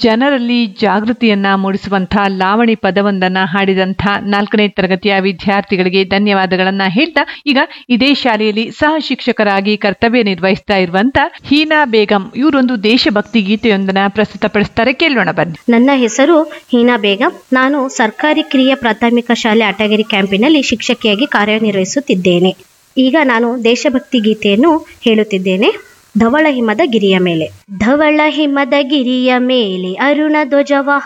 ಜನರಲ್ಲಿ ಜಾಗೃತಿಯನ್ನ ಮೂಡಿಸುವಂತಹ ಲಾವಣಿ ಪದವೊಂದನ್ನ ಹಾಡಿದಂಥ ನಾಲ್ಕನೇ ತರಗತಿಯ ವಿದ್ಯಾರ್ಥಿಗಳಿಗೆ ಧನ್ಯವಾದಗಳನ್ನ ಹೇಳ್ತಾ ಈಗ ಇದೇ ಶಾಲೆಯಲ್ಲಿ ಸಹ ಶಿಕ್ಷಕರಾಗಿ ಕರ್ತವ್ಯ ನಿರ್ವಹಿಸ್ತಾ ಇರುವಂತ ಹೀನಾ ಬೇಗಂ ಇವರೊಂದು ದೇಶಭಕ್ತಿ ಗೀತೆಯೊಂದನ್ನ ಪ್ರಸ್ತುತಪಡಿಸ್ತಾರೆ ಕೇಳೋಣ ಬನ್ನಿ ನನ್ನ ಹೆಸರು ಹೀನಾ ಬೇಗಂ ನಾನು ಸರ್ಕಾರಿ ಕಿರಿಯ ಪ್ರಾಥಮಿಕ ಶಾಲೆ ಅಟಗಿರಿ ಕ್ಯಾಂಪಿನಲ್ಲಿ ಶಿಕ್ಷಕಿಯಾಗಿ ಕಾರ್ಯನಿರ್ವಹಿಸುತ್ತಿದ್ದೇನೆ ಈಗ ನಾನು ದೇಶಭಕ್ತಿ ಗೀತೆಯನ್ನು ಹೇಳುತ್ತಿದ್ದೇನೆ ಧವಳ ಹಿಮದ ಗಿರಿಯ ಮೇಲೆ ಧವಳ ಹಿಮದ ಗಿರಿಯ ಮೇಲೆ ಅರುಣ ಧ್ವಜವ